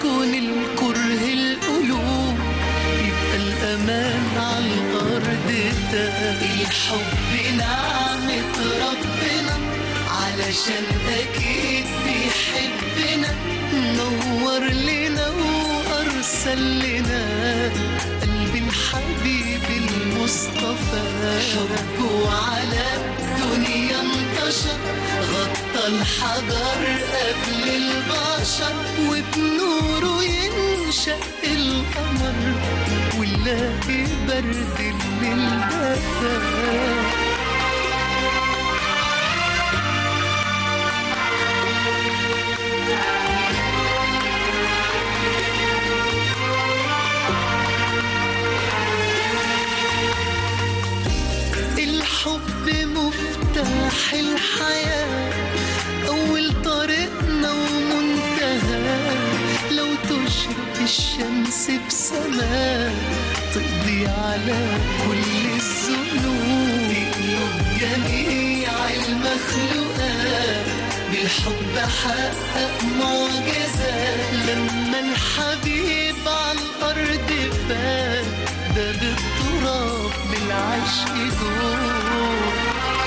يسكن الكره القلوب يبقى الأمان على الأرض ده الحب نعمة ربنا علشان أكيد بيحبنا نور لنا وأرسل لنا قلب الحبيب المصطفى حبه على الدنيا انتشر غطى الحجر قبل البشر وبنوره ينشأ القمر ونلاقي برد الليل دفا الحب مفتاح الحياة أول طريقنا ومنتهى لو تشرق الشمس بسماء تقضي على كل الذنوب تقلب جميع المخلوقات بالحب حقق معجزات لما الحبيب على الأرض فات ده بالتراب بالعشق دور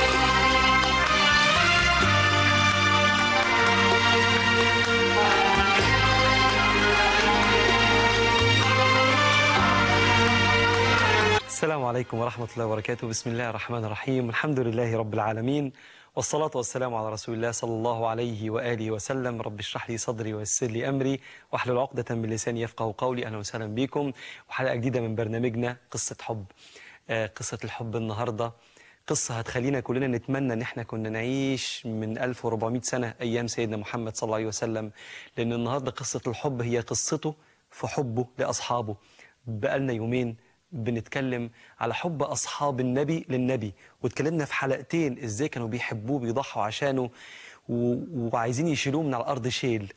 السلام عليكم ورحمة الله وبركاته بسم الله الرحمن الرحيم الحمد لله رب العالمين والصلاة والسلام على رسول الله صلى الله عليه وآله وسلم رب اشرح لي صدري ويسر لي أمري واحلل عقدة من لساني يفقه قولي أهلا وسهلا بكم وحلقة جديدة من برنامجنا قصة حب آه، قصة الحب النهاردة قصة هتخلينا كلنا نتمنى ان احنا كنا نعيش من 1400 سنة ايام سيدنا محمد صلى الله عليه وسلم لان النهاردة قصة الحب هي قصته في حبه لأصحابه بقالنا يومين بنتكلم على حب أصحاب النبي للنبي واتكلمنا في حلقتين ازاي كانوا بيحبوه بيضحوا عشانه و... وعايزين يشيلوه من على الأرض شيل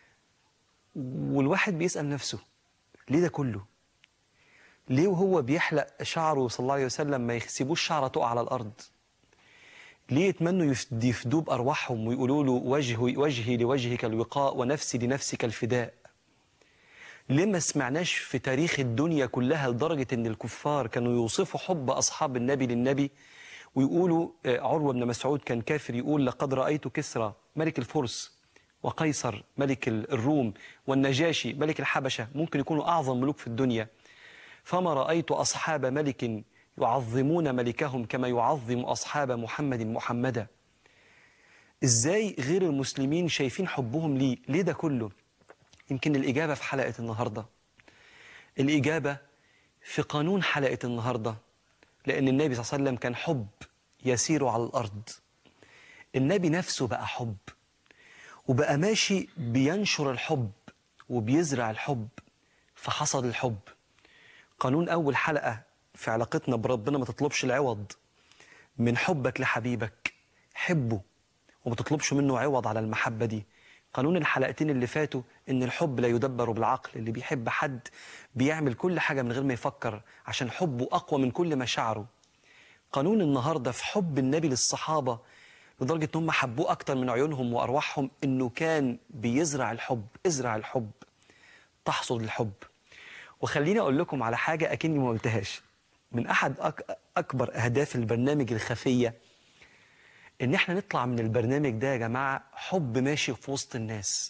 والواحد بيسأل نفسه ليه ده كله ليه وهو بيحلق شعره صلى الله عليه وسلم ما يسيبوش شعره تقع على الأرض ليه يتمنوا يفد- يفدوه بأرواحهم ويقولوا له وجه وجهي لوجهك الوقاء ونفسي لنفسك الفداء ليه ما سمعناش في تاريخ الدنيا كلها لدرجة ان الكفار كانوا يوصفوا حب أصحاب النبي للنبي ويقولوا آه، عروة بن مسعود كان كافر يقول لقد رأيت كسرى ملك الفرس وقيصر ملك ال- الروم والنجاشي ملك الحبشة ممكن يكونوا أعظم ملوك في الدنيا فما رأيت أصحاب ملك يعظمون ملكهم كما يعظم أصحاب محمد محمدا إزاي غير المسلمين شايفين حبهم ليه ليه ده كله يمكن الإجابة في حلقة النهاردة الإجابة في قانون حلقة النهاردة لأن النبي صلى الله عليه وسلم كان حب يسير على الأرض النبي نفسه بقى حب وبقى ماشي بينشر الحب وبيزرع الحب فحصد الحب قانون أول حلقة في علاقتنا بربنا ما تطلبش العوض من حبك لحبيبك حبه وما تطلبش منه عوض على المحبة دي قانون الحلقتين اللي فاتوا ان الحب لا يدبر بالعقل اللي بيحب حد بيعمل كل حاجة من غير ما يفكر عشان حبه أقوى من كل مشاعره قانون النهاردة في حب النبي للصحابة لدرجة ان هم حبوه أكتر من عيونهم وأرواحهم انه كان بيزرع الحب ازرع الحب تحصد الحب وخليني أقول لكم على حاجة أكني ما قلتهاش من أحد أك أكبر أهداف البرنامج الخفية ان احنا نطلع من البرنامج ده يا جماعة حب ماشي في وسط الناس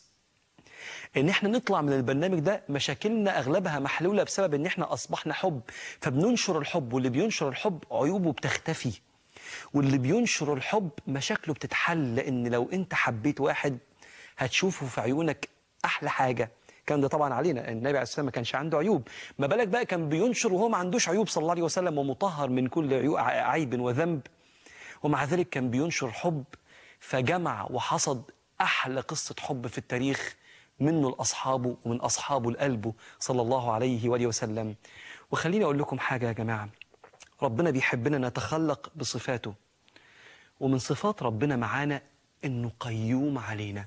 ان احنا نطلع من البرنامج ده مشاكلنا اغلبها محلولة بسبب ان احنا اصبحنا حب فبننشر الحب واللي بينشر الحب عيوبه بتختفي واللي بينشر الحب مشاكله بتتحل لان لو انت حبيت واحد هتشوفه في عيونك احلى حاجة كان ده طبعا علينا النبي عليه السلام ما كانش عنده عيوب ما بالك بقى كان بينشر وهو ما عندوش عيوب صلى الله عليه وسلم ومطهر من كل عيو- عيب وذنب ومع ذلك كان بينشر حب فجمع وحصد أحلى قصة حب في التاريخ منه لأصحابه ومن أصحابه لقلبه صلى الله عليه وآله وسلم وخليني أقول لكم حاجة يا جماعة ربنا بيحبنا نتخلق بصفاته ومن صفات ربنا معانا إنه قيوم علينا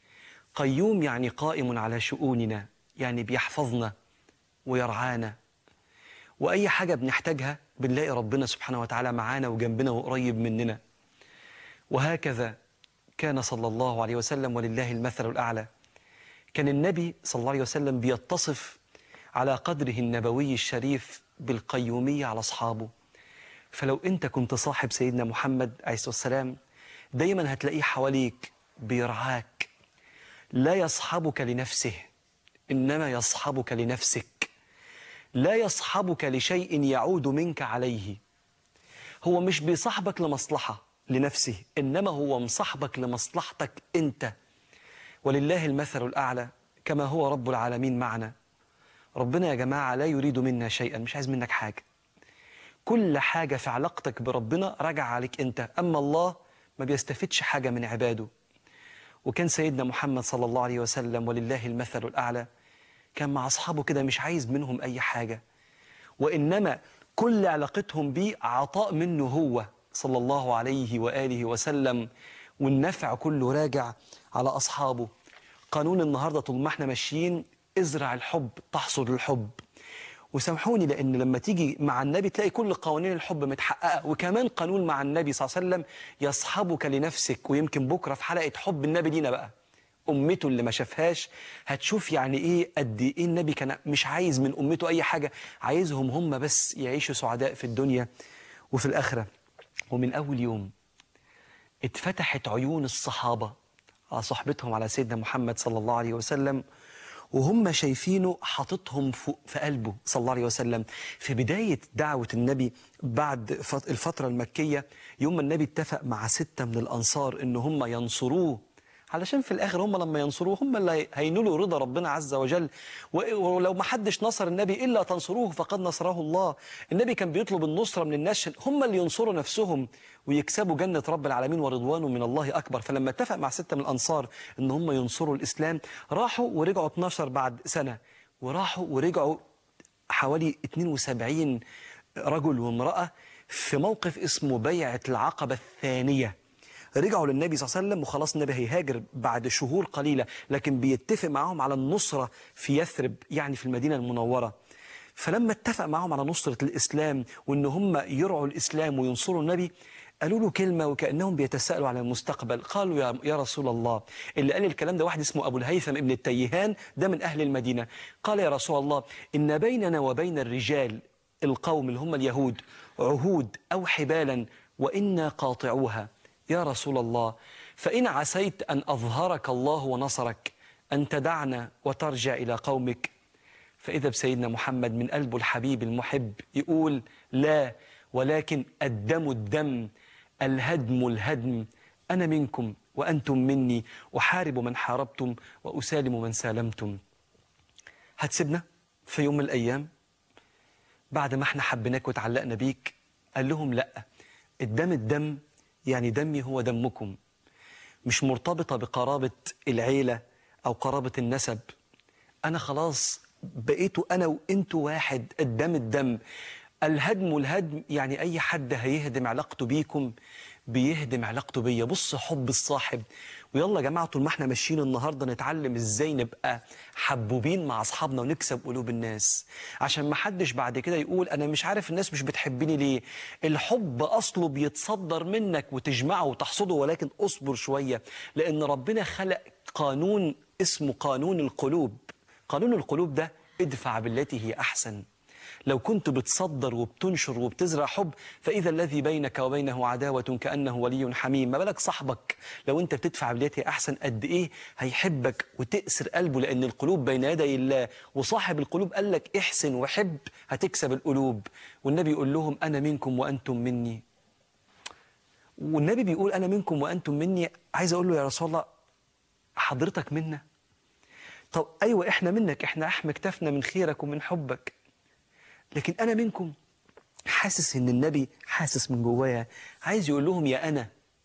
قيوم يعني قائم على شؤوننا يعني بيحفظنا ويرعانا وأي حاجة بنحتاجها بنلاقي ربنا سبحانه وتعالى معانا وجنبنا وقريب مننا وهكذا كان صلى الله عليه وسلم ولله المثل الأعلى كان النبي صلى الله عليه وسلم بيتصف على قدره النبوي الشريف بالقيومية على أصحابه فلو أنت كنت صاحب سيدنا محمد عليه الصلاة والسلام دايما هتلاقيه حواليك بيرعاك لا يصحبك لنفسه إنما يصحبك لنفسك لا يصحبك لشيء يعود منك عليه هو مش بيصاحبك لمصلحة لنفسه إنما هو مصاحبك لمصلحتك أنت ولله المثل الأعلى كما هو رب العالمين معنا ربنا يا جماعة لا يريد منا شيئا مش عايز منك حاجة كل حاجة في علاقتك بربنا راجع عليك أنت أما الله ما بيستفدش حاجة من عباده وكان سيدنا محمد صلى الله عليه وسلم ولله المثل الأعلى كان مع أصحابه كده مش عايز منهم أي حاجة وإنما كل علاقتهم بيه عطاء منه هو صلى الله عليه وآله وسلم والنفع كله راجع على أصحابه قانون النهاردة طول ما احنا ماشيين ازرع الحب تحصد الحب وسامحوني لان لما تيجي مع النبي تلاقي كل قوانين الحب متحققه وكمان قانون مع النبي صلى الله عليه وسلم يصحبك لنفسك ويمكن بكره في حلقه حب النبي لينا بقى امته اللي ما شافهاش هتشوف يعني ايه قد ايه النبي كان مش عايز من امته اي حاجه عايزهم هم بس يعيشوا سعداء في الدنيا وفي الاخره ومن اول يوم اتفتحت عيون الصحابه على صحبتهم على سيدنا محمد صلى الله عليه وسلم وهم شايفينه حاططهم فوق في قلبه صلى الله عليه وسلم في بداية دعوة النبي بعد فت- الفترة المكية يوم ما النبي اتفق مع ستة من الأنصار إن هم ينصروه علشان في الآخر هم لما ينصروه هم اللي هينولوا رضا ربنا عز وجل و- ولو ما حدش نصر النبي إلا تنصروه فقد نصره الله النبي كان بيطلب النصرة من الناس هم اللي ينصروا نفسهم ويكسبوا جنة رب العالمين ورضوانه من الله أكبر فلما اتفق مع ستة من الأنصار إن هم ينصروا الإسلام راحوا ورجعوا 12 بعد سنة وراحوا ورجعوا حوالي 72 رجل وامرأة في موقف اسمه بيعة العقبة الثانية رجعوا للنبي صلى الله عليه وسلم وخلاص النبي هيهاجر بعد شهور قليلة لكن بيتفق معاهم على النصرة في يثرب يعني في المدينة المنورة فلما اتفق معاهم على نصرة الإسلام وإن هم يرعوا الإسلام وينصروا النبي قالوا له كلمة وكأنهم بيتساءلوا على المستقبل قالوا يا, يا رسول الله اللي قال الكلام ده واحد اسمه أبو الهيثم ابن التيهان ده من أهل المدينة قال يا رسول الله إن بيننا وبين الرجال القوم اللي هم اليهود عهود أو حبالا وإنا قاطعوها يا رسول الله فإن عسيت أن أظهرك الله ونصرك أن تدعنا وترجع إلى قومك فإذا بسيدنا محمد من قلبه الحبيب المحب يقول لا ولكن الدم الدم الهدم الهدم أنا منكم وأنتم مني أحارب من حاربتم وأسالم من سالمتم هتسيبنا في يوم من الأيام بعد ما احنا حبيناك وتعلقنا بيك قال لهم لا الدم الدم يعني دمي هو دمكم مش مرتبطة بقرابة العيلة أو قرابة النسب أنا خلاص بقيتوا أنا وإنتوا واحد الدم الدم الهدم الهدم يعني أي حد هيهدم علاقته بيكم بيهدم علاقته بيا بص حب الصاحب ويلا يا جماعة طول ما احنا ماشيين النهاردة نتعلم ازاي نبقى حبوبين مع أصحابنا ونكسب قلوب الناس عشان ما حدش بعد كده يقول أنا مش عارف الناس مش بتحبني ليه الحب أصله بيتصدر منك وتجمعه وتحصده ولكن أصبر شوية لأن ربنا خلق قانون اسمه قانون القلوب قانون القلوب ده ادفع بالتي هي أحسن لو كنت بتصدر وبتنشر وبتزرع حب فإذا الذي بينك وبينه عداوة كأنه ولي حميم ما بالك صاحبك لو أنت بتدفع بالتي أحسن قد إيه هيحبك وتأسر قلبه لأن القلوب بين يدي الله وصاحب القلوب قال لك احسن وحب هتكسب القلوب والنبي يقول لهم أنا منكم وأنتم مني والنبي بيقول أنا منكم وأنتم مني عايز أقول له يا رسول الله حضرتك منا طب أيوة إحنا منك إحنا أحمى كتفنا من خيرك ومن حبك لكن أنا منكم حاسس إن النبي حاسس من جوايا عايز يقول لهم يا أنا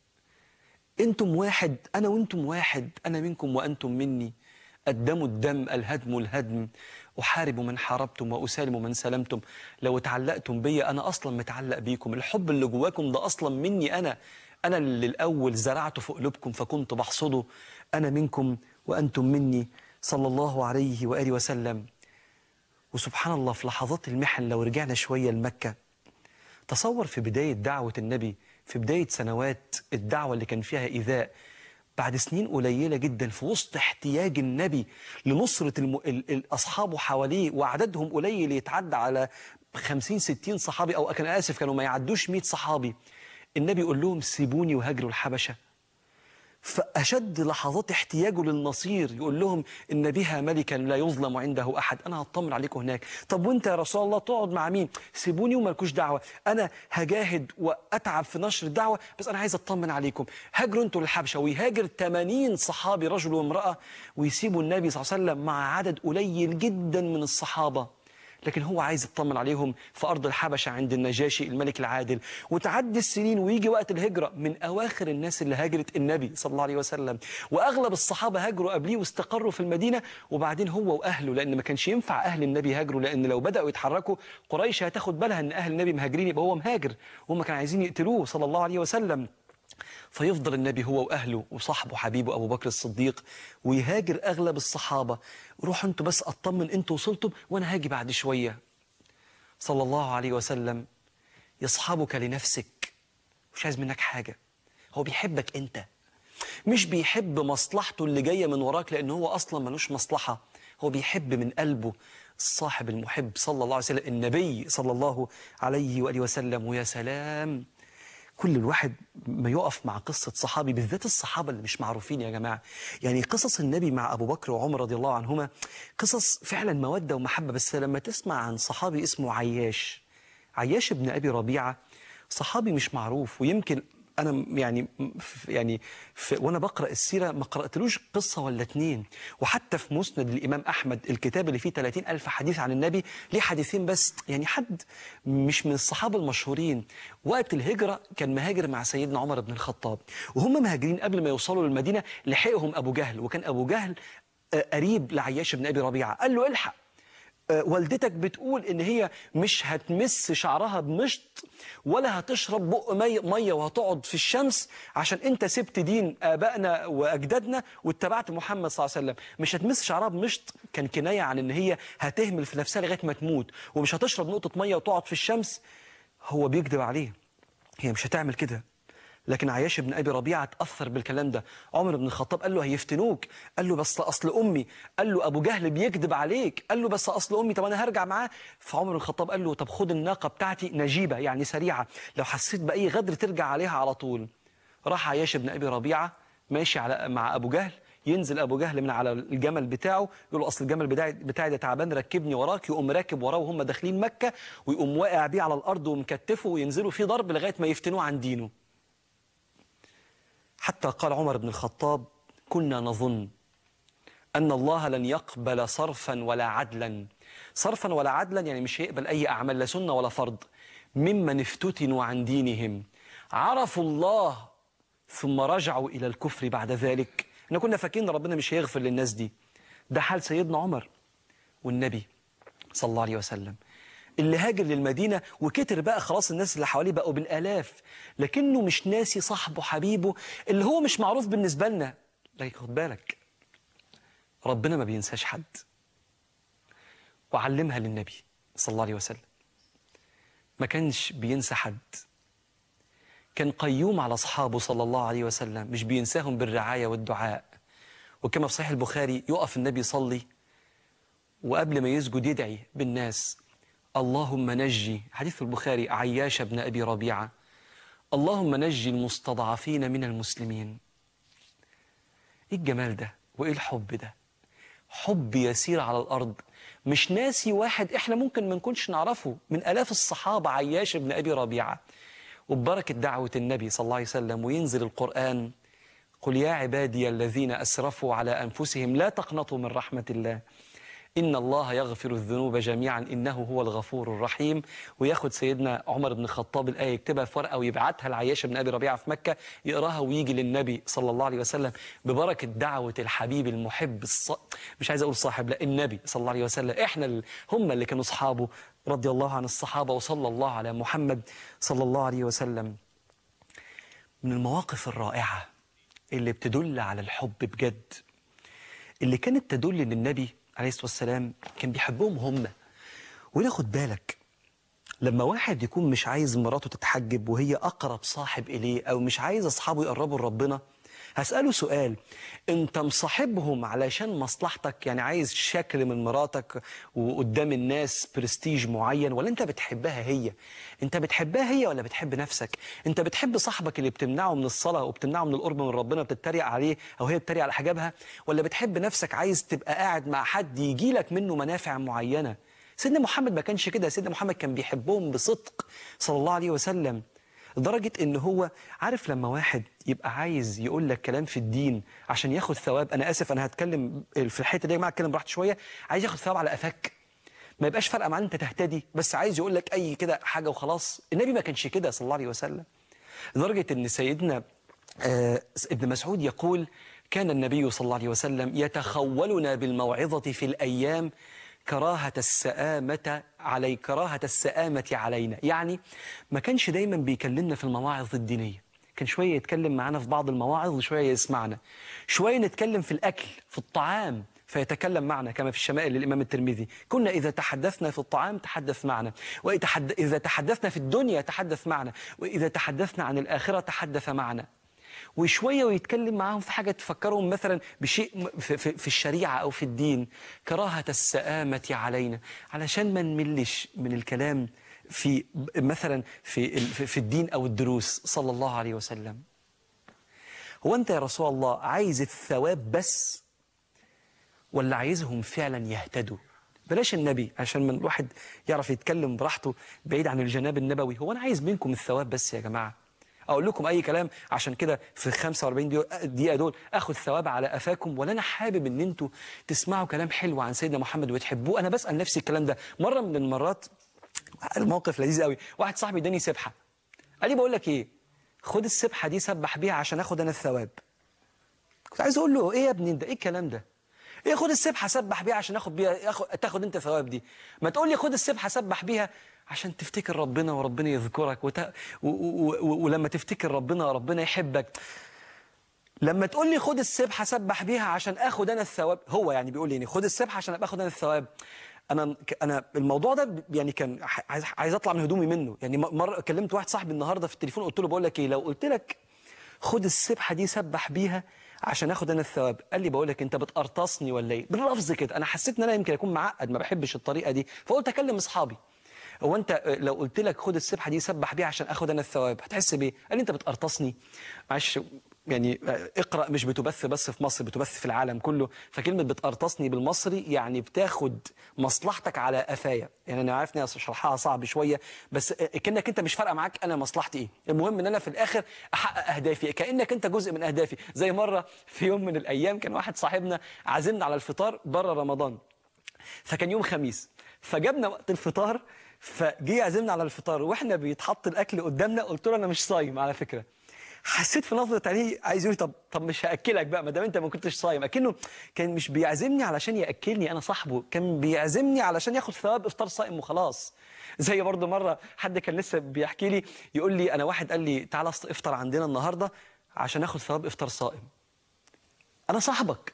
أنتم واحد أنا وأنتم واحد أنا منكم وأنتم مني الدم الدم الهدم الهدم أحارب من حاربتم وأسالم من سلمتم لو اتعلقتم بيا أنا أصلا متعلق بيكم الحب اللي جواكم ده أصلا مني أنا أنا اللي الأول زرعته في قلوبكم فكنت بحصده أنا منكم وأنتم مني صلى الله عليه وآله وسلم وسبحان الله في لحظات المحن لو رجعنا شوية لمكة تصور في بداية دعوة النبي في بداية سنوات الدعوة اللي كان فيها إيذاء بعد سنين قليلة جدا في وسط احتياج النبي لنصرة الم... ال... ال... أصحابه حواليه وعددهم قليل يتعدى على 50 60 صحابي أو كان آسف كانوا ما يعدوش 100 صحابي النبي يقول لهم سيبوني وهاجروا الحبشة فأشد لحظات احتياجه للنصير يقول لهم إن بها ملكا لا يظلم عنده أحد أنا هطمن عليكم هناك طب وانت يا رسول الله تقعد مع مين سيبوني ومالكوش دعوة أنا هجاهد وأتعب في نشر الدعوة بس أنا عايز أطمن عليكم هاجروا انتوا للحبشة ويهاجر 80 صحابي رجل وامرأة ويسيبوا النبي صلى الله عليه وسلم مع عدد قليل جدا من الصحابة لكن هو عايز يطمن عليهم في أرض الحبشة عند النجاشي الملك العادل وتعدي السنين ويجي وقت الهجرة من أواخر الناس اللي هاجرت النبي صلى الله عليه وسلم وأغلب الصحابة هاجروا قبليه واستقروا في المدينة وبعدين هو وأهله لأن ما كانش ينفع أهل النبي يهاجروا لأن لو بدأوا يتحركوا قريش هتاخد بالها أن أهل النبي مهاجرين يبقى هو مهاجر وهم كانوا عايزين يقتلوه صلى الله عليه وسلم فيفضل النبي هو واهله وصاحبه حبيبه ابو بكر الصديق ويهاجر اغلب الصحابه روحوا انتوا بس اطمن انتوا وصلتم وانا هاجي بعد شويه صلى الله عليه وسلم يصحبك لنفسك مش عايز منك حاجه هو بيحبك انت مش بيحب مصلحته اللي جايه من وراك لان هو اصلا ملوش مصلحه هو بيحب من قلبه الصاحب المحب صلى الله عليه وسلم النبي صلى الله عليه واله وسلم ويا سلام كل الواحد ما يقف مع قصة صحابي بالذات الصحابة اللي مش معروفين يا جماعة يعني قصص النبي مع أبو بكر وعمر رضي الله عنهما قصص فعلا مودة ومحبة بس لما تسمع عن صحابي اسمه عياش عياش ابن أبي ربيعة صحابي مش معروف ويمكن انا يعني يعني في وانا بقرا السيره ما قراتلوش قصه ولا اتنين وحتى في مسند الامام احمد الكتاب اللي فيه 30 الف حديث عن النبي ليه حديثين بس يعني حد مش من الصحابه المشهورين وقت الهجره كان مهاجر مع سيدنا عمر بن الخطاب وهم مهاجرين قبل ما يوصلوا للمدينه لحقهم ابو جهل وكان ابو جهل قريب لعياش بن ابي ربيعه قال له الحق والدتك بتقول ان هي مش هتمس شعرها بمشط ولا هتشرب بق ميه ميه وهتقعد في الشمس عشان انت سبت دين ابائنا واجدادنا واتبعت محمد صلى الله عليه وسلم مش هتمس شعرها بمشط كان كنايه عن ان هي هتهمل في نفسها لغايه ما تموت ومش هتشرب نقطه ميه وتقعد في الشمس هو بيكذب عليه هي مش هتعمل كده لكن عياش بن ابي ربيعه اتاثر بالكلام ده عمر بن الخطاب قال له هيفتنوك قال له بس اصل امي قال له ابو جهل بيكذب عليك قال له بس اصل امي طب انا هرجع معاه فعمر بن الخطاب قال له طب خد الناقه بتاعتي نجيبه يعني سريعه لو حسيت باي غدر ترجع عليها على طول راح عياش بن ابي ربيعه ماشي على مع ابو جهل ينزل ابو جهل من على الجمل بتاعه يقول له اصل الجمل بتاعي بتاعي ده تعبان ركبني وراك يقوم راكب وراه وهم داخلين مكه ويقوم واقع بيه على الارض ومكتفه وينزلوا فيه ضرب لغايه ما يفتنوه عن دينه حتى قال عمر بن الخطاب كنا نظن أن الله لن يقبل صرفا ولا عدلا صرفا ولا عدلا يعني مش هيقبل أي أعمال لا سنة ولا فرض ممن افتتنوا عن دينهم عرفوا الله ثم رجعوا إلى الكفر بعد ذلك احنا كنا فاكرين ربنا مش هيغفر للناس دي ده حال سيدنا عمر والنبي صلى الله عليه وسلم اللي هاجر للمدينة وكتر بقى خلاص الناس اللي حواليه بقوا بالآلاف لكنه مش ناسي صاحبه حبيبه اللي هو مش معروف بالنسبة لنا لكن خد بالك ربنا ما بينساش حد وعلمها للنبي صلى الله عليه وسلم ما كانش بينسى حد كان قيوم على أصحابه صلى الله عليه وسلم مش بينساهم بالرعاية والدعاء وكما في صحيح البخاري يقف النبي يصلي وقبل ما يسجد يدعي بالناس اللهم نجي حديث البخاري عياش بن أبي ربيعة اللهم نجي المستضعفين من المسلمين إيه الجمال ده وإيه الحب ده حب يسير على الأرض مش ناسي واحد إحنا ممكن ما نكونش نعرفه من ألاف الصحابة عياش بن أبي ربيعة وببركة دعوة النبي صلى الله عليه وسلم وينزل القرآن قل يا عبادي الذين أسرفوا على أنفسهم لا تقنطوا من رحمة الله إن الله يغفر الذنوب جميعا إنه هو الغفور الرحيم وياخد سيدنا عمر بن الخطاب الآية يكتبها في ورقة ويبعتها لعياشة بن أبي ربيعة في مكة يقراها ويجي للنبي صلى الله عليه وسلم ببركة دعوة الحبيب المحب الص... مش عايز أقول صاحب لا النبي صلى الله عليه وسلم إحنا ال... هم اللي كانوا أصحابه رضي الله عن الصحابة وصلى الله على محمد صلى الله عليه وسلم من المواقف الرائعة اللي بتدل على الحب بجد اللي كانت تدل ان النبي عليه الصلاه والسلام كان بيحبهم هم وهنا خد بالك لما واحد يكون مش عايز مراته تتحجب وهي اقرب صاحب اليه او مش عايز اصحابه يقربوا لربنا هسأله سؤال انت مصاحبهم علشان مصلحتك يعني عايز شكل من مراتك وقدام الناس برستيج معين ولا انت بتحبها هي انت بتحبها هي ولا بتحب نفسك انت بتحب صاحبك اللي بتمنعه من الصلاة وبتمنعه من القرب من ربنا بتتريق عليه او هي بتتريق على حجابها ولا بتحب نفسك عايز تبقى قاعد مع حد يجي لك منه منافع معينة سيدنا محمد ما كانش كده سيدنا محمد كان بيحبهم بصدق صلى الله عليه وسلم لدرجة ان هو عارف لما واحد يبقى عايز يقول لك كلام في الدين عشان ياخد ثواب انا اسف انا هتكلم في الحته دي يا جماعه اتكلم براحتي شويه عايز ياخد ثواب على قفاك ما يبقاش فارقه معاه انت تهتدي بس عايز يقول لك اي كده حاجه وخلاص النبي ما كانش كده صلى الله عليه وسلم لدرجه ان سيدنا آه ابن مسعود يقول كان النبي صلى الله عليه وسلم يتخولنا بالموعظه في الايام كراهة السآمة علي كراهة السآمة علينا يعني ما كانش دايما بيكلمنا في المواعظ الدينية كان شوية يتكلم معنا في بعض المواعظ وشوية يسمعنا شوية نتكلم في الأكل في الطعام فيتكلم معنا كما في الشمائل للإمام الترمذي كنا إذا تحدثنا في الطعام تحدث معنا وإذا تحدثنا في الدنيا تحدث معنا وإذا تحدثنا عن الآخرة تحدث معنا وشويه ويتكلم معاهم في حاجه تفكرهم مثلا بشيء في, في, في الشريعه او في الدين كراهه السآمه علينا علشان ما نملش من الكلام في مثلا في في الدين او الدروس صلى الله عليه وسلم. هو انت يا رسول الله عايز الثواب بس ولا عايزهم فعلا يهتدوا؟ بلاش النبي عشان من الواحد يعرف يتكلم براحته بعيد عن الجناب النبوي هو انا عايز منكم الثواب بس يا جماعه اقول لكم اي كلام عشان كده في 45 دقيقه دول اخد ثواب على قفاكم ولا انا حابب ان انتوا تسمعوا كلام حلو عن سيدنا محمد وتحبوه انا بسال نفسي الكلام ده مره من المرات الموقف لذيذ قوي واحد صاحبي اداني سبحه قال لي بقول لك ايه خد السبحه دي سبح بيها عشان اخد انا الثواب كنت عايز اقول له ايه يا ابني ده ايه الكلام ده ايه خد السبحه سبح بيها عشان اخد بيها أخد تاخد انت ثواب دي ما تقول لي خد السبحه سبح بيها عشان تفتكر ربنا وربنا يذكرك وت... و... و... و... ولما تفتكر ربنا ربنا يحبك لما تقول لي خد السبحه سبح بيها عشان اخد انا الثواب هو يعني بيقول لي يعني خد السبحه عشان ابقى اخد انا الثواب انا انا الموضوع ده يعني كان عايز عايز اطلع من هدومي منه يعني مره كلمت واحد صاحبي النهارده في التليفون قلت له بقول لك ايه لو قلت لك خد السبحه دي سبح بيها عشان اخد انا الثواب قال لي بقول لك انت بتقرطصني ولا ايه باللفظ كده انا حسيت ان انا يمكن اكون معقد ما بحبش الطريقه دي فقلت اكلم اصحابي هو انت لو قلت لك خد السبحه دي سبح بيها عشان اخد انا الثواب هتحس بايه قال لي انت بتقرطصني معلش يعني اقرا مش بتبث بس في مصر بتبث في العالم كله فكلمه بتقرطصني بالمصري يعني بتاخد مصلحتك على قفايا يعني انا عارف ان شرحها صعب شويه بس كانك انت مش فارقه معاك انا مصلحتي ايه المهم ان انا في الاخر احقق اهدافي كانك انت جزء من اهدافي زي مره في يوم من الايام كان واحد صاحبنا عازمنا على الفطار بره رمضان فكان يوم خميس فجابنا وقت الفطار فجه يعزمنا على الفطار واحنا بيتحط الاكل قدامنا قلت له انا مش صايم على فكره حسيت في نظره عينيه عايز يقول طب طب مش هاكلك بقى ما دام انت ما كنتش صايم اكنه كان مش بيعزمني علشان ياكلني انا صاحبه كان بيعزمني علشان ياخد ثواب افطار صائم وخلاص زي برضه مره حد كان لسه بيحكي لي يقول لي انا واحد قال لي تعالى افطر عندنا النهارده عشان اخد ثواب افطار صائم انا صاحبك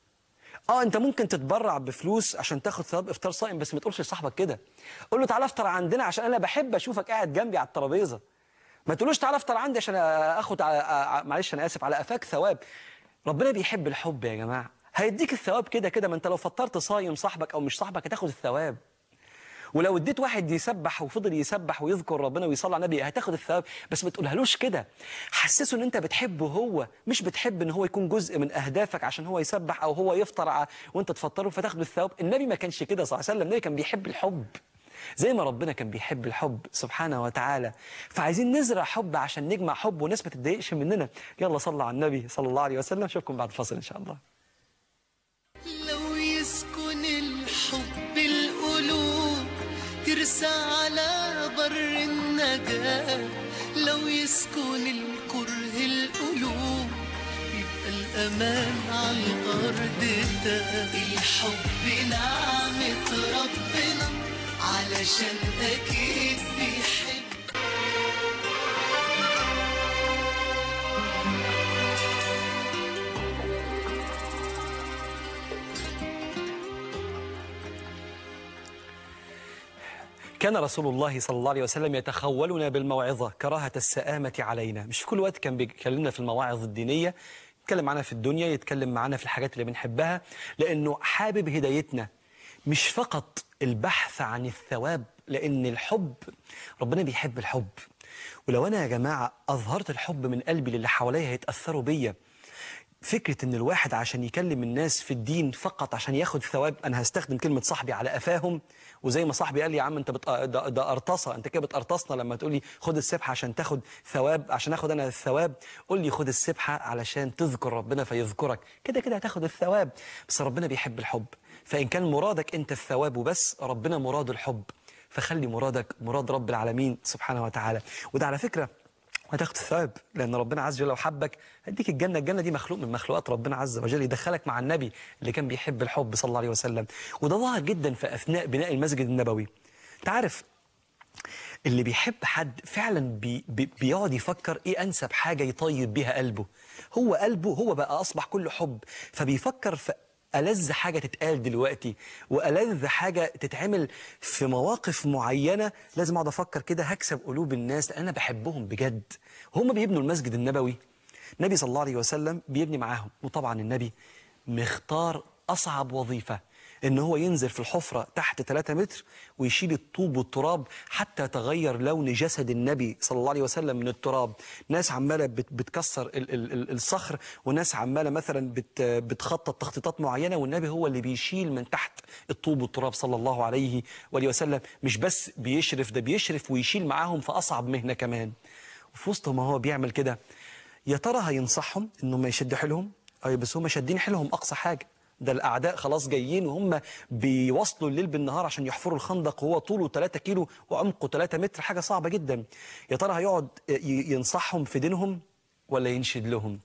اه انت ممكن تتبرع بفلوس عشان تاخد ثواب افطار صائم بس ما تقولش لصاحبك كده قول له تعالى افطر عندنا عشان انا بحب اشوفك قاعد جنبي على الترابيزه ما تقولوش تعالى افطر عندي عشان اخد على معلش انا اسف على قفاك ثواب ربنا بيحب الحب يا جماعه هيديك الثواب كده كده ما انت لو فطرت صايم صاحبك او مش صاحبك هتاخد الثواب ولو اديت واحد يسبح وفضل يسبح ويذكر ربنا ويصلي على النبي هتاخد الثواب بس ما تقولهالوش كده حسسه ان انت بتحبه هو مش بتحب ان هو يكون جزء من اهدافك عشان هو يسبح او هو يفطر وانت تفطره فتاخد الثواب النبي ما كانش كده صلى الله عليه وسلم النبي كان بيحب الحب زي ما ربنا كان بيحب الحب سبحانه وتعالى فعايزين نزرع حب عشان نجمع حب وناس ما تتضايقش مننا يلا صلى على النبي صلى الله عليه وسلم اشوفكم بعد الفاصل ان شاء الله لو يسكن الحب القلوب ترسى على بر النجاة لو يسكن الكره القلوب يبقى الأمان على الأرض ده الحب نعمة ربنا علشان أكيد بيحب كان رسول الله صلى الله عليه وسلم يتخولنا بالموعظة كراهة السآمة علينا مش في كل وقت كان بيكلمنا في المواعظ الدينية يتكلم معانا في الدنيا يتكلم معانا في الحاجات اللي بنحبها لأنه حابب هدايتنا مش فقط البحث عن الثواب لأن الحب ربنا بيحب الحب ولو أنا يا جماعة أظهرت الحب من قلبي للي حواليا هيتأثروا بيا فكرة إن الواحد عشان يكلم الناس في الدين فقط عشان ياخد ثواب أنا هستخدم كلمة صاحبي على قفاهم وزي ما صاحبي قال لي يا عم أنت بت... ده, ده قرطصة أنت كده بتقرطصنا لما تقول لي خد السبحة عشان تاخد ثواب عشان آخد أنا الثواب قول لي خد السبحة علشان تذكر ربنا فيذكرك كده كده هتاخد الثواب بس ربنا بيحب الحب فإن كان مرادك أنت الثواب وبس ربنا مراد الحب فخلي مرادك مراد رب العالمين سبحانه وتعالى وده على فكرة هتاخد الثواب لان ربنا عز وجل لو حبك هيديك الجنه الجنه دي مخلوق من مخلوقات ربنا عز وجل يدخلك مع النبي اللي كان بيحب الحب صلى الله عليه وسلم وده ظاهر جدا في اثناء بناء المسجد النبوي انت عارف اللي بيحب حد فعلا بي بي بيقعد يفكر ايه انسب حاجه يطيب بيها قلبه هو قلبه هو بقى اصبح كله حب فبيفكر في ألذ حاجة تتقال دلوقتي وألذ حاجة تتعمل في مواقف معينة لازم أقعد أفكر كده هكسب قلوب الناس لأن أنا بحبهم بجد هم بيبنوا المسجد النبوي النبي صلى الله عليه وسلم بيبني معاهم وطبعا النبي مختار أصعب وظيفة ان هو ينزل في الحفرة تحت 3 متر ويشيل الطوب والتراب حتى تغير لون جسد النبي صلى الله عليه وسلم من التراب ناس عمالة بت- بتكسر ال- ال- ال- الصخر وناس عمالة مثلا بت- بتخطط تخطيطات معينة والنبي هو اللي بيشيل من تحت الطوب والتراب صلى الله عليه وآله وسلم مش بس بيشرف ده بيشرف ويشيل معاهم في أصعب مهنة كمان وفي وسط ما هو بيعمل كده يا ترى هينصحهم انهم ما يشدوا حيلهم اي بس هم شادين حيلهم اقصى حاجه ده الاعداء خلاص جايين وهم بيواصلوا الليل بالنهار عشان يحفروا الخندق وهو طوله 3 كيلو وعمقه 3 متر حاجه صعبه جدا يا ترى هيقعد ي- ينصحهم في دينهم ولا ينشد لهم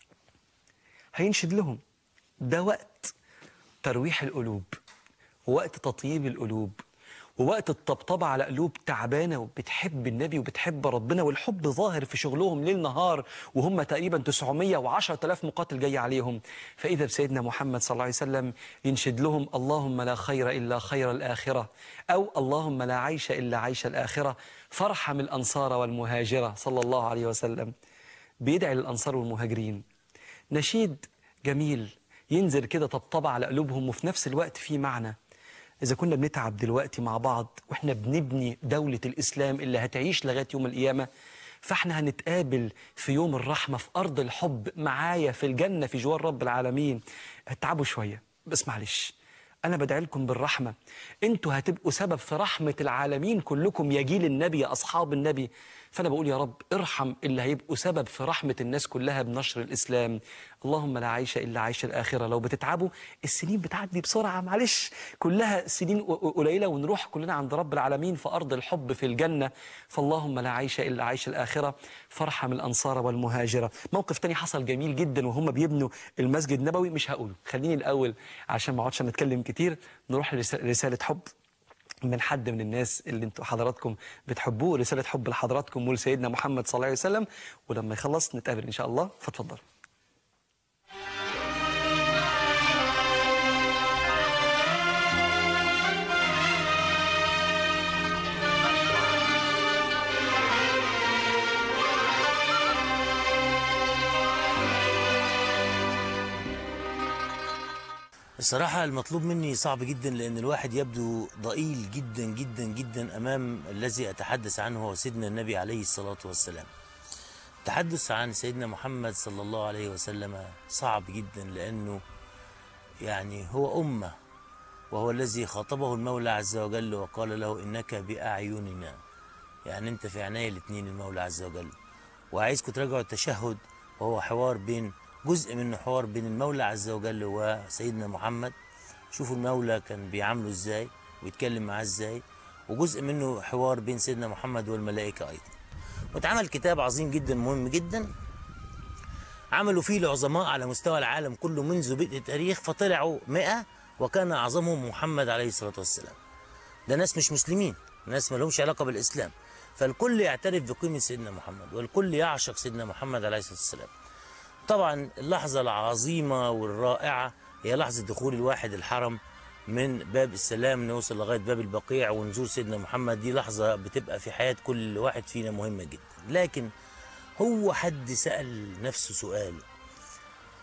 هينشد لهم ده وقت ترويح القلوب ووقت تطيب القلوب ووقت الطبطبة على قلوب تعبانة وبتحب النبي وبتحب ربنا والحب ظاهر في شغلهم ليل نهار وهم تقريبا 910 آلاف مقاتل جاي عليهم فإذا بسيدنا محمد صلى الله عليه وسلم ينشد لهم اللهم لا خير إلا خير الآخرة أو اللهم لا عيش إلا عيش الآخرة فارحم الأنصار والمهاجرة صلى الله عليه وسلم بيدعي للأنصار والمهاجرين نشيد جميل ينزل كده طبطبة على قلوبهم وفي نفس الوقت في معنى إذا كنا بنتعب دلوقتي مع بعض وإحنا بنبني دولة الإسلام اللي هتعيش لغاية يوم القيامة فإحنا هنتقابل في يوم الرحمة في أرض الحب معايا في الجنة في جوار رب العالمين اتعبوا شوية بس معلش أنا بدعي لكم بالرحمة أنتوا هتبقوا سبب في رحمة العالمين كلكم يا جيل النبي يا أصحاب النبي فأنا بقول يا رب ارحم اللي هيبقوا سبب في رحمة الناس كلها بنشر الإسلام اللهم لا عيش إلا عيش الآخرة لو بتتعبوا السنين بتعدي بسرعة معلش كلها سنين ق- قليلة ونروح كلنا عند رب العالمين في أرض الحب في الجنة فاللهم لا عيش إلا عيش الآخرة فارحم الأنصار والمهاجرة موقف تاني حصل جميل جدا وهم بيبنوا المسجد النبوي مش هقوله خليني الأول عشان ما اقعدش نتكلم كتير نروح لرسالة حب من حد من الناس اللي انتوا حضراتكم بتحبوه رسالة حب لحضراتكم ولسيدنا محمد صلى الله عليه وسلم ولما يخلص نتقابل إن شاء الله فاتفضل الصراحة المطلوب مني صعب جدا لأن الواحد يبدو ضئيل جدا جدا جدا أمام الذي أتحدث عنه هو سيدنا النبي عليه الصلاة والسلام التحدث عن سيدنا محمد صلى الله عليه وسلم صعب جدا لأنه يعني هو أمة وهو الذي خاطبه المولى عز وجل وقال له إنك بأعيننا يعني أنت في عناية الاثنين المولى عز وجل وعايزكم تراجعوا التشهد وهو حوار بين جزء منه حوار بين المولى عز وجل وسيدنا محمد شوفوا المولى كان بيعامله ازاي ويتكلم معاه ازاي وجزء منه حوار بين سيدنا محمد والملائكة أيضا واتعمل كتاب عظيم جدا مهم جدا عملوا فيه العظماء على مستوى العالم كله منذ بدء التاريخ فطلعوا مئة وكان أعظمهم محمد عليه الصلاة والسلام ده ناس مش مسلمين ناس ما لهمش علاقة بالإسلام فالكل يعترف بقيمة سيدنا محمد والكل يعشق سيدنا محمد عليه الصلاة والسلام طبعا اللحظة العظيمة والرائعة هي لحظة دخول الواحد الحرم من باب السلام نوصل لغاية باب البقيع ونزور سيدنا محمد دي لحظة بتبقى في حياة كل واحد فينا مهمة جدا لكن هو حد سأل نفسه سؤال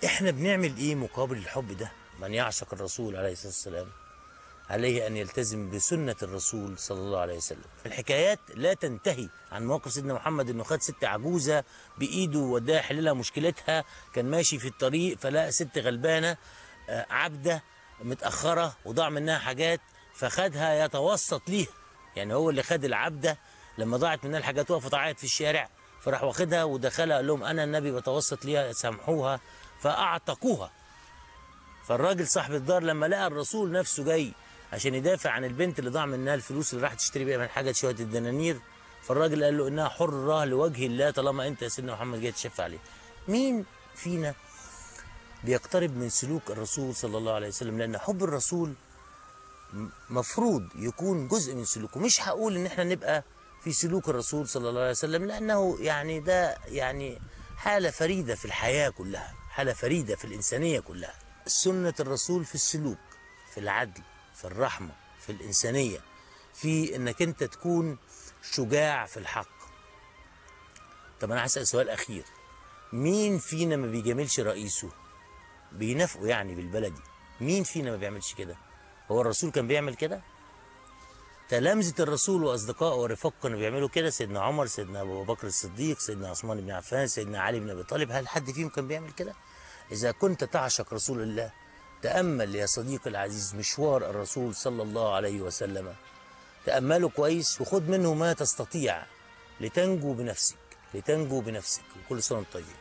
احنا بنعمل ايه مقابل الحب ده من يعشق الرسول عليه الصلاه والسلام عليه ان يلتزم بسنه الرسول صلى الله عليه وسلم الحكايات لا تنتهي عن موقف سيدنا محمد انه خد ست عجوزه بايده ووداها يحل لها مشكلتها كان ماشي في الطريق فلقى ست غلبانه آه، عبده متاخره وضاع منها حاجات فخدها يتوسط ليها يعني هو اللي خد العبده لما ضاعت منها الحاجات وقفت تعيط في الشارع فراح واخدها ودخلها قال لهم انا النبي بتوسط ليها سامحوها فاعتقوها فالراجل صاحب الدار لما لقى الرسول نفسه جاي عشان يدافع عن البنت اللي ضاع منها الفلوس اللي راحت تشتري بيها من حاجه شويه الدنانير فالراجل قال له انها حره لوجه الله طالما انت يا سيدنا محمد جاي تشفع عليه مين فينا بيقترب من سلوك الرسول صلى الله عليه وسلم لان حب الرسول م- مفروض يكون جزء من سلوكه مش هقول ان احنا نبقى في سلوك الرسول صلى الله عليه وسلم لانه يعني ده يعني حاله فريده في الحياه كلها حاله فريده في الانسانيه كلها سنه الرسول في السلوك في العدل في الرحمه في الانسانيه في انك انت تكون شجاع في الحق طب انا هسال سؤال اخير مين فينا ما بيجاملش رئيسه بينافقوا يعني بالبلدي مين فينا ما بيعملش كده هو الرسول كان بيعمل كده تلامذة الرسول وأصدقائه ورفاقه كانوا بيعملوا كده سيدنا عمر سيدنا أبو بكر الصديق سيدنا عثمان بن عفان سيدنا علي بن أبي طالب هل حد فيهم كان بيعمل كده إذا كنت تعشق رسول الله تأمل يا صديقي العزيز مشوار الرسول صلى الله عليه وسلم تأمله كويس وخد منه ما تستطيع لتنجو بنفسك لتنجو بنفسك وكل سنة وانتم طيبين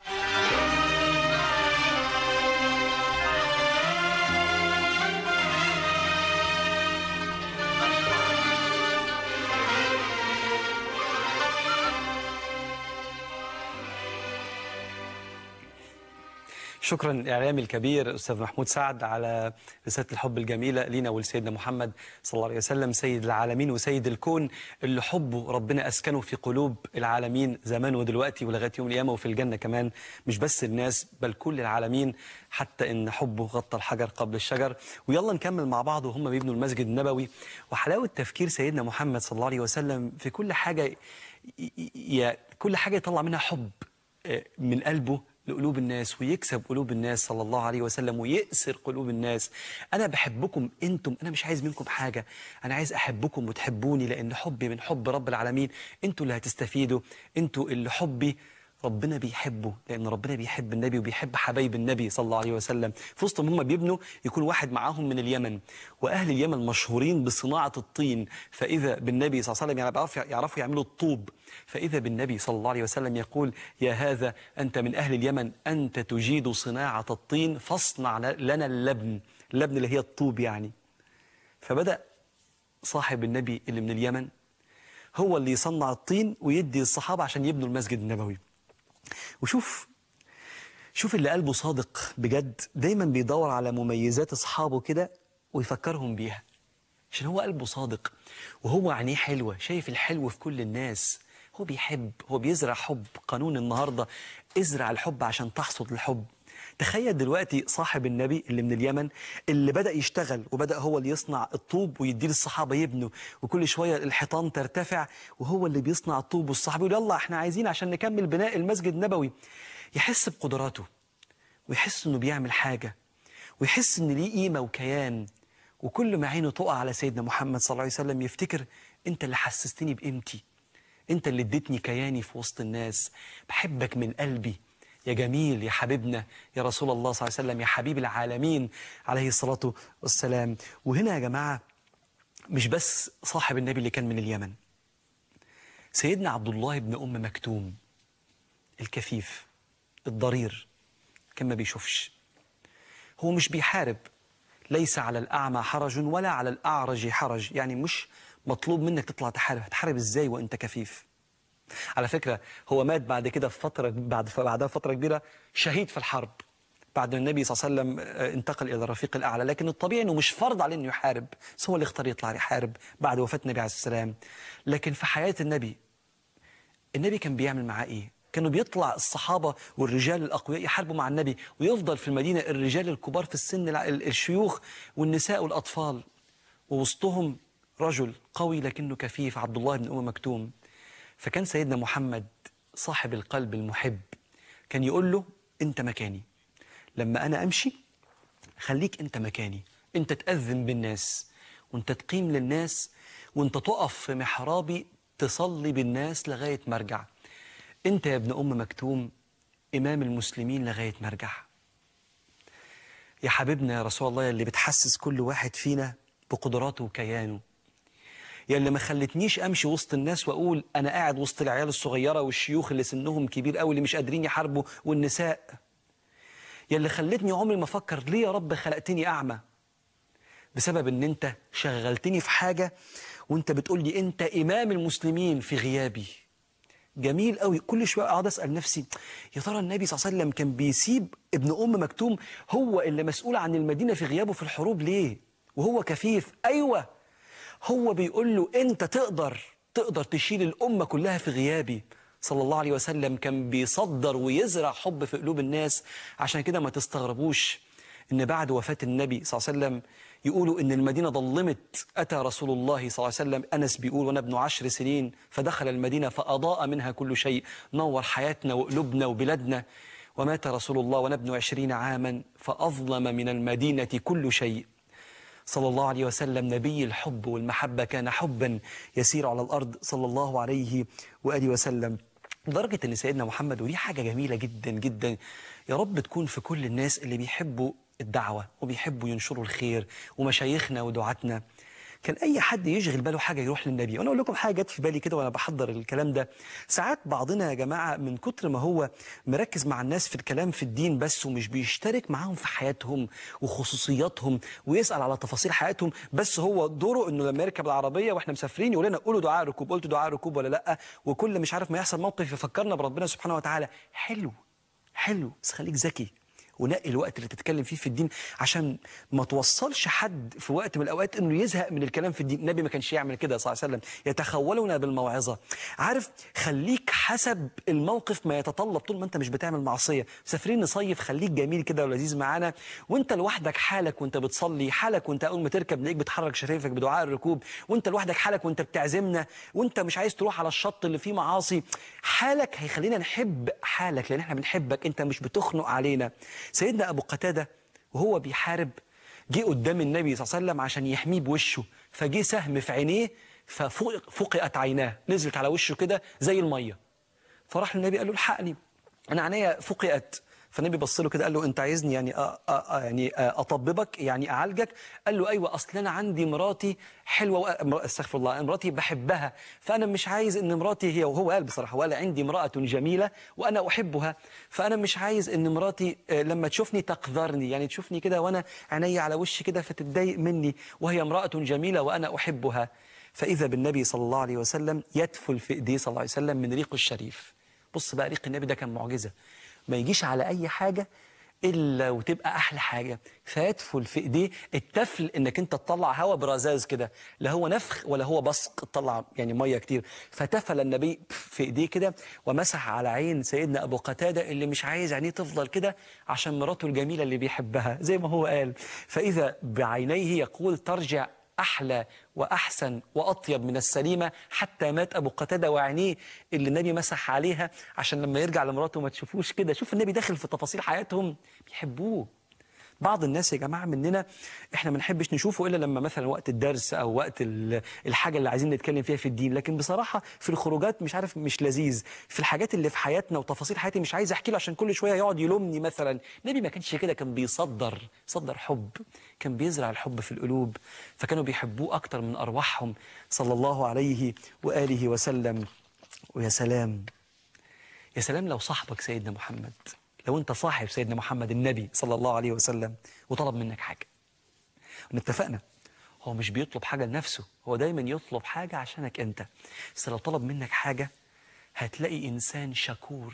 شكرا الاعلامي الكبير استاذ محمود سعد على رساله الحب الجميله لينا ولسيدنا محمد صلى الله عليه وسلم سيد العالمين وسيد الكون اللي حبه ربنا اسكنه في قلوب العالمين زمان ودلوقتي ولغايه يوم القيامه وفي الجنه كمان مش بس الناس بل كل العالمين حتى ان حبه غطى الحجر قبل الشجر ويلا نكمل مع بعض وهم بيبنوا المسجد النبوي وحلاوه تفكير سيدنا محمد صلى الله عليه وسلم في كل حاجه ي- ي- ي- كل حاجه يطلع منها حب آه، من قلبه لقلوب الناس ويكسب قلوب الناس صلى الله عليه وسلم ويأسر قلوب الناس أنا بحبكم أنتم أنا مش عايز منكم حاجة أنا عايز أحبكم وتحبوني لأن حبي من حب رب العالمين أنتوا اللي هتستفيدوا أنتوا اللي حبي ربنا بيحبه لأن ربنا بيحب النبي وبيحب حبايب النبي صلى الله عليه وسلم في وسطهم هم بيبنوا يكون واحد معاهم من اليمن وأهل اليمن مشهورين بصناعة الطين فإذا بالنبي صلى الله عليه وسلم يعني بيعرفوا يعرفوا يعملوا الطوب فإذا بالنبي صلى الله عليه وسلم يقول يا هذا أنت من أهل اليمن أنت تجيد صناعة الطين فاصنع لنا اللبن اللبن اللي هي الطوب يعني فبدأ صاحب النبي اللي من اليمن هو اللي يصنع الطين ويدي الصحابة عشان يبنوا المسجد النبوي وشوف شوف اللي قلبه صادق بجد دايما بيدور على مميزات اصحابه كده ويفكرهم بيها عشان هو قلبه صادق وهو عينيه حلوه شايف الحلو في كل الناس هو بيحب هو بيزرع حب قانون النهارده ازرع الحب عشان تحصد الحب تخيل دلوقتي صاحب النبي اللي من اليمن اللي بدأ يشتغل وبدأ هو اللي يصنع الطوب ويديه للصحابة يبنوا وكل شوية الحيطان ترتفع وهو اللي بيصنع الطوب والصحابة يقول يلا احنا عايزين عشان نكمل بناء المسجد النبوي يحس بقدراته ويحس انه بيعمل حاجة ويحس ان ليه قيمة وكيان وكل ما عينه تقع على سيدنا محمد صلى الله عليه وسلم يفتكر انت اللي حسستني بقيمتي انت اللي اديتني كياني في وسط الناس بحبك من قلبي يا جميل يا حبيبنا يا رسول الله صلى الله عليه وسلم يا حبيب العالمين عليه الصلاة والسلام وهنا يا جماعة مش بس صاحب النبي اللي كان من اليمن سيدنا عبد الله بن أم مكتوم الكفيف الضرير كان ما بيشوفش هو مش بيحارب ليس على الأعمى حرج ولا على الأعرج حرج يعني مش مطلوب منك تطلع تحارب هتحارب ازاي وانت كفيف على فكرة هو مات بعد كده في فترة بعد بعدها فترة كبيرة شهيد في الحرب بعد ما النبي صلى الله عليه وسلم آه، انتقل إلى الرفيق الأعلى لكن الطبيعي أنه مش فرض عليه أنه يحارب بس هو اللي اختار يطلع يحارب بعد وفاة النبي عليه السلام لكن في حياة النبي النبي كان بيعمل معاه ايه كانوا بيطلع الصحابة والرجال الأقوياء يحاربوا مع النبي ويفضل في المدينة الرجال الكبار في السن الع- ال- الشيوخ والنساء والأطفال ووسطهم رجل قوي لكنه كفيف عبد الله بن أم مكتوم فكان سيدنا محمد صاحب القلب المحب كان يقول له أنت مكاني لما أنا أمشي خليك أنت مكاني أنت تأذن بالناس وأنت تقيم للناس وأنت تقف في محرابي تصلي بالناس لغاية ما أرجع أنت يا ابن أم مكتوم إمام المسلمين لغاية ما أرجع يا حبيبنا يا رسول الله اللي بتحسس كل واحد فينا بقدراته وكيانه يا اللي ما خلتنيش امشي وسط الناس واقول انا قاعد وسط العيال الصغيره والشيوخ اللي سنهم كبير قوي اللي مش قادرين يحاربوا والنساء يا اللي خلتني عمري ما افكر ليه يا رب خلقتني اعمى بسبب ان انت شغلتني في حاجه وانت بتقول لي انت امام المسلمين في غيابي جميل قوي كل شويه اقعد اسال نفسي يا ترى النبي صلى الله عليه وسلم كان بيسيب ابن ام مكتوم هو اللي مسؤول عن المدينه في غيابه في الحروب ليه وهو كفيف ايوه هو بيقول له انت تقدر تقدر تشيل الامه كلها في غيابي صلى الله عليه وسلم كان بيصدر ويزرع حب في قلوب الناس عشان كده ما تستغربوش ان بعد وفاه النبي صلى الله عليه وسلم يقولوا ان المدينه ظلمت اتى رسول الله صلى الله عليه وسلم انس بيقول وانا ابن عشر سنين فدخل المدينه فاضاء منها كل شيء نور حياتنا وقلوبنا وبلادنا ومات رسول الله وانا ابن عشرين عاما فاظلم من المدينه كل شيء صلى الله عليه وسلم نبي الحب والمحبة كان حبا يسير على الأرض صلى الله عليه وآله وسلم لدرجة أن سيدنا محمد ودي حاجة جميلة جدا جدا يا رب تكون في كل الناس اللي بيحبوا الدعوة وبيحبوا ينشروا الخير ومشايخنا ودعاتنا كان اي حد يشغل باله حاجه يروح للنبي وانا اقول لكم حاجه جت في بالي كده وانا بحضر الكلام ده ساعات بعضنا يا جماعه من كتر ما هو مركز مع الناس في الكلام في الدين بس ومش بيشترك معاهم في حياتهم وخصوصياتهم ويسال على تفاصيل حياتهم بس هو دوره انه لما يركب العربيه واحنا مسافرين يقول لنا قولوا دعاء ركوب قلت دعاء ركوب ولا لا وكل مش عارف ما يحصل موقف يفكرنا بربنا سبحانه وتعالى حلو حلو بس خليك ذكي ونقي الوقت اللي تتكلم فيه في الدين عشان ما توصلش حد في وقت من الاوقات انه يزهق من الكلام في الدين النبي ما كانش يعمل كده صلى الله عليه وسلم يتخولنا بالموعظه عارف خليك حسب الموقف ما يتطلب طول ما انت مش بتعمل معصيه مسافرين نصيف خليك جميل كده ولذيذ معانا وانت لوحدك حالك وانت بتصلي حالك وانت اول ما تركب نلاقيك بتحرك شفايفك بدعاء الركوب وانت لوحدك حالك وانت بتعزمنا وانت مش عايز تروح على الشط اللي فيه معاصي حالك هيخلينا نحب حالك لان احنا بنحبك انت مش بتخنق علينا سيدنا ابو قتاده وهو بيحارب جه قدام النبي صلى الله عليه وسلم عشان يحميه بوشه فجه سهم في عينيه ففقئت عيناه نزلت على وشه كده زي الميه فراح للنبي قال له الحقني انا عينيا فقئت فالنبي بص له كده قال له انت عايزني يعني أ أ أ يعني اطببك يعني اعالجك قال له ايوه اصل انا عندي مراتي حلوه وأ- استغفر الله مراتي بحبها فانا مش عايز ان مراتي هي وهو قال بصراحه وقال عندي امراه جميله وانا احبها فانا مش عايز ان مراتي آه، لما تشوفني تقذرني يعني تشوفني كده وانا عيني على وشي كده فتتضايق مني وهي امراه جميله وانا احبها فاذا بالنبي صلى الله عليه وسلم يدفل في ايديه صلى الله عليه وسلم من ريقه الشريف بص بقى ريق النبي ده كان معجزه ما يجيش على اي حاجه الا وتبقى احلى حاجه فيدفل في ايديه التفل انك انت تطلع هواء برزاز كده لا هو نفخ ولا هو بصق تطلع يعني ميه كتير فتفل النبي في ايديه كده ومسح على عين سيدنا ابو قتاده اللي مش عايز عينيه تفضل كده عشان مراته الجميله اللي بيحبها زي ما هو قال فاذا بعينيه يقول ترجع أحلى وأحسن وأطيب من السليمة حتى مات أبو قتادة وعينيه اللي النبي مسح عليها عشان لما يرجع لمراته ما تشوفوش كده شوف النبي داخل في تفاصيل حياتهم بيحبوه بعض الناس يا جماعة مننا احنا ما نحبش نشوفه إلا لما مثلا وقت الدرس أو وقت ال- الحاجة اللي عايزين نتكلم فيها في الدين لكن بصراحة في الخروجات مش عارف مش لذيذ في الحاجات اللي في حياتنا وتفاصيل حياتي مش عايز أحكي له عشان كل شوية يقعد يلومني مثلا النبي ما كانش كده كان بيصدر صدر حب كان بيزرع الحب في القلوب فكانوا بيحبوه أكتر من أرواحهم صلى الله عليه وآله وسلم ويا سلام يا سلام لو صاحبك سيدنا محمد لو انت صاحب سيدنا محمد النبي صلى الله عليه وسلم وطلب منك حاجة اتفقنا هو مش بيطلب حاجة لنفسه هو دايما يطلب حاجة عشانك انت بس لو طلب منك حاجة هتلاقي إنسان شكور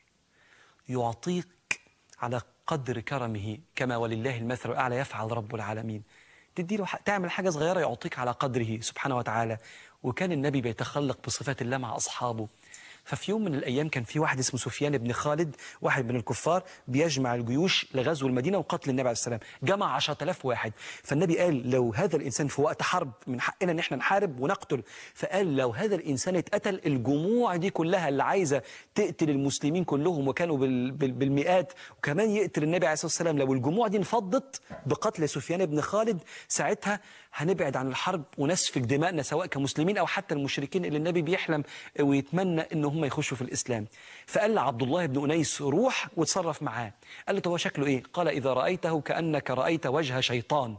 يعطيك على قدر كرمه كما ولله المثل الأعلى يفعل رب العالمين تدي له ح- تعمل حاجة صغيرة يعطيك على قدره سبحانه وتعالى وكان النبي بيتخلق بصفات الله مع أصحابه ففي يوم من الايام كان في واحد اسمه سفيان بن خالد واحد من الكفار بيجمع الجيوش لغزو المدينه وقتل النبي عليه السلام جمع 10000 واحد فالنبي قال لو هذا الانسان في وقت حرب من حقنا ان احنا نحارب ونقتل فقال لو هذا الانسان اتقتل الجموع دي كلها اللي عايزه تقتل المسلمين كلهم وكانوا بال- بال- بالمئات وكمان يقتل النبي عليه الصلاه والسلام لو الجموع دي انفضت بقتل سفيان بن خالد ساعتها هنبعد عن الحرب ونسفك دماءنا سواء كمسلمين او حتى المشركين اللي النبي بيحلم ويتمنى ان هم يخشوا في الاسلام فقال لعبد الله بن انيس روح وتصرف معاه قال له طب هو شكله ايه قال اذا رايته كانك رايت وجه شيطان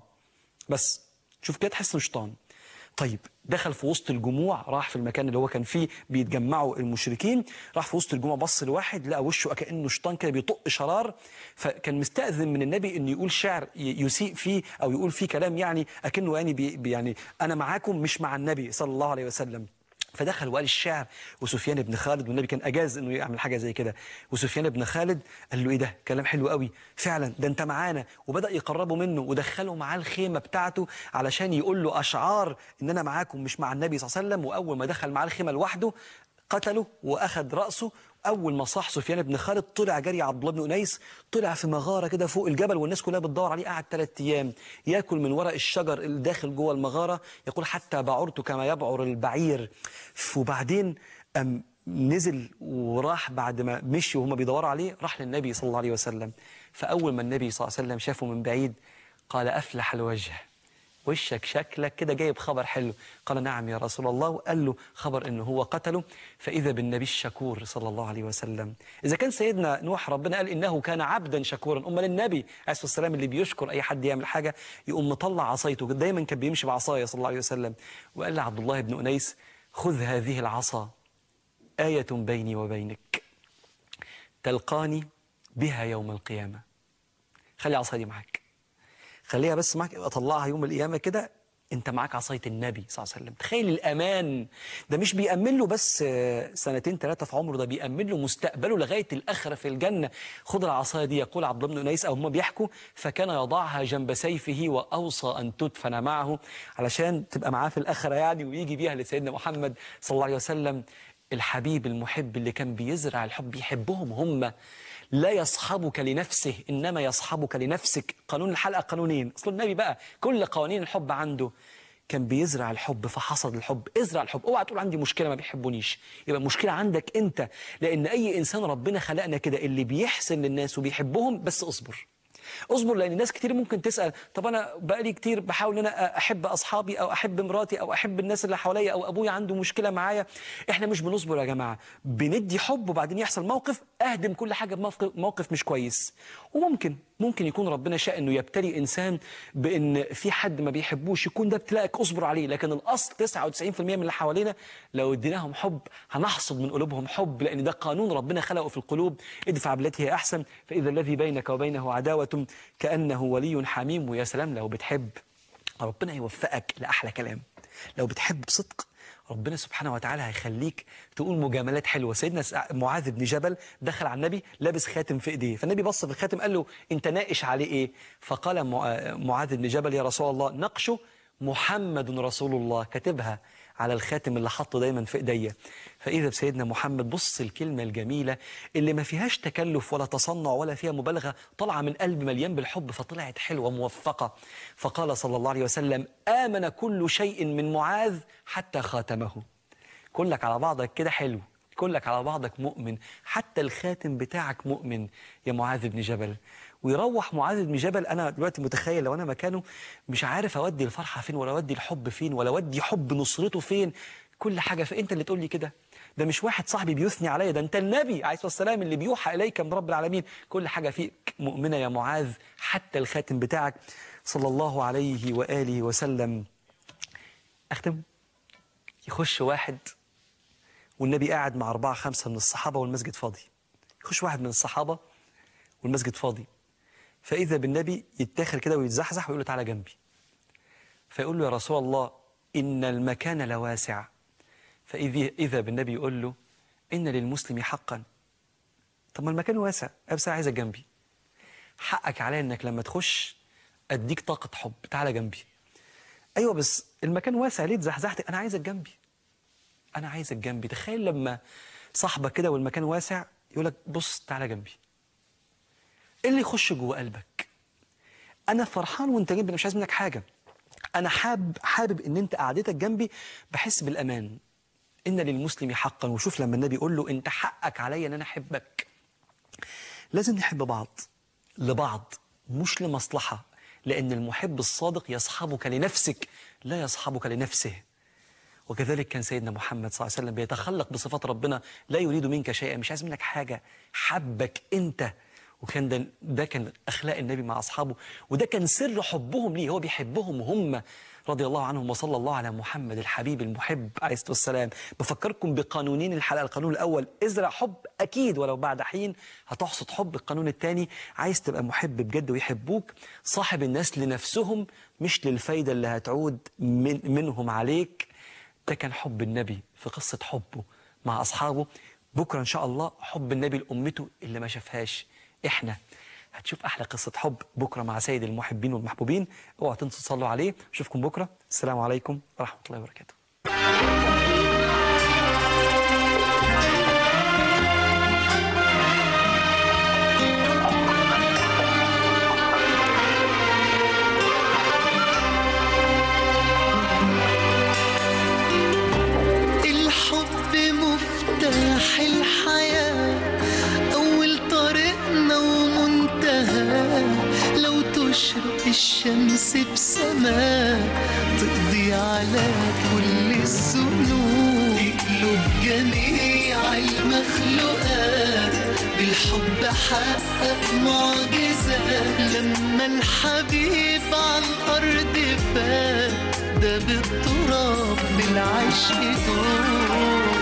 بس شوف كده تحس انه شيطان طيب دخل في وسط الجموع راح في المكان اللي هو كان فيه بيتجمعوا المشركين راح في وسط الجموع بص لواحد لقى وشه كانه شيطان كده بيطق شرار فكان مستأذن من النبي انه يقول شعر ي- يسيء فيه او يقول فيه كلام يعني اكنه يعني بي بي- يعني انا معاكم مش مع النبي صلى الله عليه وسلم فدخل وقال الشعر وسفيان بن خالد والنبي كان اجاز انه يعمل حاجه زي كده وسفيان بن خالد قال له ايه ده كلام حلو قوي فعلا ده انت معانا وبدا يقربوا منه ودخلوا معاه الخيمه بتاعته علشان يقول له اشعار ان انا معاكم مش مع النبي صلى الله عليه وسلم واول ما دخل معاه الخيمه لوحده قتله واخذ راسه اول ما صاح سفيان بن خالد طلع جري عبد الله بن انيس طلع في مغاره كده فوق الجبل والناس كلها بتدور عليه قعد ثلاث ايام ياكل من ورق الشجر اللي داخل جوه المغاره يقول حتى بعرت كما يبعر البعير وبعدين أم نزل وراح بعد ما مشي وهم بيدوروا عليه راح للنبي صلى الله عليه وسلم فاول ما النبي صلى الله عليه وسلم شافه من بعيد قال افلح الوجه وشك شكلك كده جايب خبر حلو قال نعم يا رسول الله وقال له خبر انه هو قتله فاذا بالنبي الشكور صلى الله عليه وسلم اذا كان سيدنا نوح ربنا قال انه كان عبدا شكورا امال النبي عليه الصلاه والسلام اللي بيشكر اي حد يعمل حاجه يقوم مطلع عصايته دايما كان بيمشي بعصايه صلى الله عليه وسلم وقال لعبد الله بن انيس خذ هذه العصا ايه بيني وبينك تلقاني بها يوم القيامه خلي العصا دي معاك خليها بس معاك ابقى طلعها يوم القيامه كده انت معاك عصايه النبي صلى الله عليه وسلم تخيل الامان ده مش بيأمن له بس آه، سنتين ثلاثه في عمره ده بيأمن له مستقبله لغايه الاخره في الجنه خد العصايه دي يقول عبد الله بن انيس او هم بيحكوا فكان يضعها جنب سيفه واوصى ان تدفن معه علشان تبقى معاه في الاخره يعني ويجي بيها لسيدنا محمد صلى الله عليه وسلم الحبيب المحب اللي كان بيزرع الحب يحبهم هم لا يصحبك لنفسه انما يصحبك لنفسك قانون الحلقه قانونين اصل النبي بقى كل قوانين الحب عنده كان بيزرع الحب فحصد الحب ازرع الحب اوعى تقول عندي مشكله ما بيحبونيش يبقى المشكله عندك انت لان اي انسان ربنا خلقنا كده اللي بيحسن للناس وبيحبهم بس اصبر اصبر لان ناس كتير ممكن تسال طب انا بقالي كتير بحاول ان انا احب اصحابي او احب مراتي او احب الناس اللي حواليا او ابويا عنده مشكله معايا احنا مش بنصبر يا جماعه بندي حب وبعدين يحصل موقف اهدم كل حاجه بموقف موقف مش كويس وممكن ممكن يكون ربنا شاء انه يبتلي انسان بان في حد ما بيحبوش يكون ده ابتلاءك اصبر عليه لكن الاصل 99% من اللي حوالينا لو اديناهم حب هنحصد من قلوبهم حب لان ده قانون ربنا خلقه في القلوب ادفع بالتي هي احسن فاذا الذي بينك وبينه عداوه كانه ولي حميم ويا سلام لو بتحب ربنا يوفقك لاحلى كلام لو بتحب بصدق ربنا سبحانه وتعالى هيخليك تقول مجاملات حلوه سيدنا سع- معاذ بن جبل دخل على النبي لابس خاتم في ايديه فالنبي بص في الخاتم قال له انت ناقش عليه ايه فقال مع- معاذ بن جبل يا رسول الله نقشه محمد رسول الله كاتبها على الخاتم اللي حاطه دايما في ايديا فاذا بسيدنا محمد بص الكلمه الجميله اللي ما فيهاش تكلف ولا تصنع ولا فيها مبالغه طالعه من قلب مليان بالحب فطلعت حلوه موفقه فقال صلى الله عليه وسلم امن كل شيء من معاذ حتى خاتمه كلك على بعضك كده حلو كلك على بعضك مؤمن حتى الخاتم بتاعك مؤمن يا معاذ بن جبل ويروح معاذ بن جبل انا دلوقتي متخيل لو انا مكانه مش عارف اودي الفرحه فين ولا اودي الحب فين ولا اودي حب نصرته فين كل حاجه في انت اللي تقول لي كده ده مش واحد صاحبي بيثني عليا ده انت النبي عليه الصلاه والسلام اللي بيوحى اليك من رب العالمين كل حاجه فيك مؤمنه يا معاذ حتى الخاتم بتاعك صلى الله عليه واله وسلم اختم يخش واحد والنبي قاعد مع أربعة خمسة من الصحابة والمسجد فاضي يخش واحد من الصحابة والمسجد فاضي فإذا بالنبي يتاخر كده ويتزحزح ويقول له تعالى جنبي فيقول له يا رسول الله إن المكان لواسع فإذا إذا بالنبي يقول له إن للمسلم حقا طب ما المكان واسع أنا بس أنا عايزك جنبي حقك عليا إنك لما تخش أديك طاقة حب تعالى جنبي أيوة بس المكان واسع ليه اتزحزحت أنا عايزك جنبي انا عايزك جنبي تخيل لما صاحبك كده والمكان واسع يقول لك بص تعالى جنبي ايه اللي يخش جوه قلبك انا فرحان وانت جنبي أنا مش عايز منك حاجه انا حابب حابب ان انت قعدتك جنبي بحس بالامان ان للمسلم حقا وشوف لما النبي يقول له انت حقك عليا ان انا احبك لازم نحب بعض لبعض مش لمصلحه لان المحب الصادق يصحبك لنفسك لا يصحبك لنفسه وكذلك كان سيدنا محمد صلى الله عليه وسلم بيتخلق بصفات ربنا لا يريد منك شيئا مش عايز منك حاجة حبك أنت وكان ده, ده كان أخلاق النبي مع أصحابه وده كان سر حبهم ليه هو بيحبهم هم رضي الله عنهم وصلى الله على محمد الحبيب المحب عليه الصلاة والسلام بفكركم بقانونين الحلقة القانون الأول ازرع حب أكيد ولو بعد حين هتحصد حب القانون الثاني عايز تبقى محب بجد ويحبوك صاحب الناس لنفسهم مش للفايدة اللي هتعود من منهم عليك ده كان حب النبي في قصة حبه مع أصحابه بكرة إن شاء الله حب النبي لأمته اللي ما شافهاش إحنا هتشوف أحلى قصة حب بكرة مع سيد المحبين والمحبوبين اوعوا تنسوا تصلوا عليه أشوفكم بكرة السلام عليكم ورحمة الله وبركاته الحب مفتاح الحياة أول طريقنا ومنتهى لو تشرق الشمس في سماء تقضي على كل الذنوب تقلب جميع المخلوقات بالحب حقق معجزة لما الحبيب على الأرض فات ده بالتراب بالعشق دور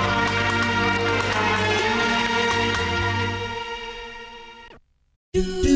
do